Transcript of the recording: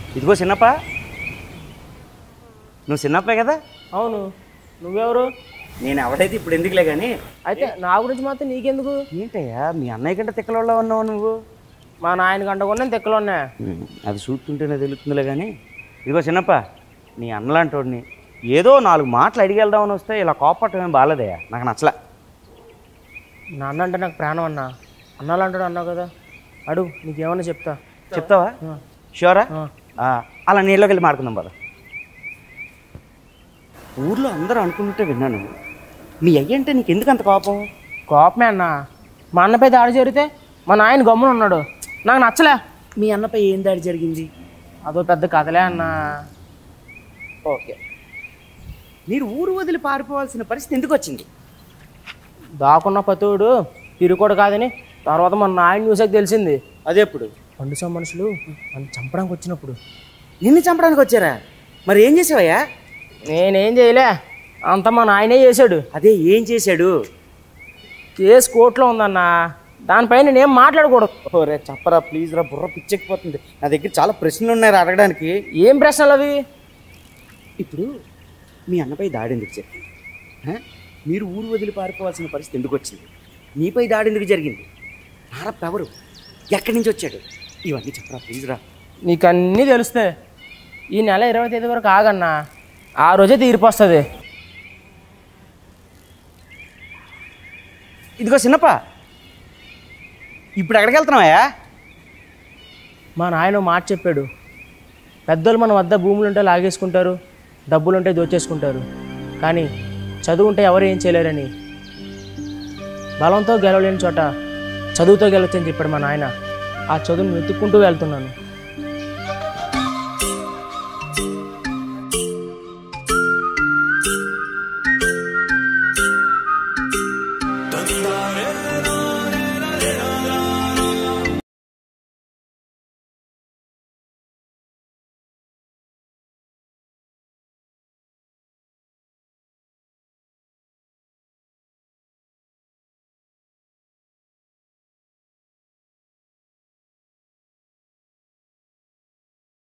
ఇదిగో చిన్నప్ప నువ్వు చిన్నప్పే కదా అవును నువ్వెవరు నేను ఎవడైతే ఇప్పుడు ఎందుకులే కానీ అయితే నా గురించి మాత్రం నీకెందుకు ఏంటయ్యా మీ అన్నయ్య కంటే తిక్కలలో ఉన్నావు నువ్వు మా నాయన గంట కొన్నా తెక్కలు ఉన్నా ఉమ్, అది చూస్తుంటేనే తెలుస్తుందిలే కానీ ఇదిగో చిన్నప్ప నీ అన్నలాంటోడిని ఏదో నాలుగు మాటలు అడిగి వెళ్దామని వస్తే ఇలా కోపట్టం ఏం బాగాలేదయ్యా నాకు నచ్చలే నాన్న అంటే నాకు ప్రాణం అన్నా అన్నాలు అంటాడు అన్నావు కదా అడుగు నీకేమన్నా చెప్తా చెప్తావా ఆ. షూరా ఆ. ఆ, అలా నీళ్ళకి వెళ్ళి మాడుకుందాం పద ఊర్లో అందరూ అనుకుంటుంటే విన్నాను మీ అయ్య అంటే నీకు ఎందుకు అంత కోపం కోపమే అన్న మా అన్నపై దాడి జరిగితే మా నాయన గమ్మున ఉన్నాడు నాకు నచ్చలే మీ అన్నపై ఏం దాడి జరిగింది అదో పెద్ద కథలే అన్న ఓకే మీరు ఊరు వదిలి పారిపోవాల్సిన పరిస్థితి ఎందుకు వచ్చింది దాకున్న పతువుడు తిరుగుడు కాదని తర్వాత మన నాయన చూసాక తెలిసింది అదెప్పుడు పండుస మనుషులు నన్ను చంపడానికి వచ్చినప్పుడు నిన్ను చంపడానికి వచ్చారా మరి ఏం చేసావయ్యా నేనేం చేయలే అంత మా నాయనే చేశాడు అదే ఏం చేశాడు కేసు కోర్టులో ఉందన్న దానిపైన నేనేం మాట్లాడకూడదు ఓరే చెప్పరా ప్లీజ్ రా బుర్ర పిచ్చెక్కిపోతుంది నా దగ్గర చాలా ప్రశ్నలు ఉన్నాయి రా అడగడానికి ఏం ప్రశ్నలు అవి ఇప్పుడు మీ అన్నపై దాడి ఎందుకు జరిగింది ఆ? మీరు ఊరు వదిలి పారిపోవాల్సిన పరిస్థితి ఎందుకు వచ్చింది మీపై దాడి ఎందుకు జరిగింది నారప్ప ఎవరు ఎక్కడి నుంచి వచ్చాడు ఇవన్నీ చెప్పరా ప్లీజ్ రా నీకు అన్నీ తెలుస్తే ఈ నెల ఇరవై తేదీ వరకు ఆగన్నా ఆ రోజే తీర్పు వస్తుంది ఇదిగో చిన్నప్ప ఇప్పుడు ఎక్కడికి వెళ్తున్నావయ్యా మా నాయన ఓ మాట చెప్పాడు పెద్దలు మన వద్ద భూములుంటే లాగేసుకుంటారు డబ్బులుంటే దోచేసుకుంటారు కానీ చదువుంటే ఎవరు ఏం చేయలేరని బలంతో గెలవలేని చోట చదువుతో గెలవచ్చని చెప్పాడు మా నాయన ఆ చదువుని వెతుక్కుంటూ వెళ్తున్నాను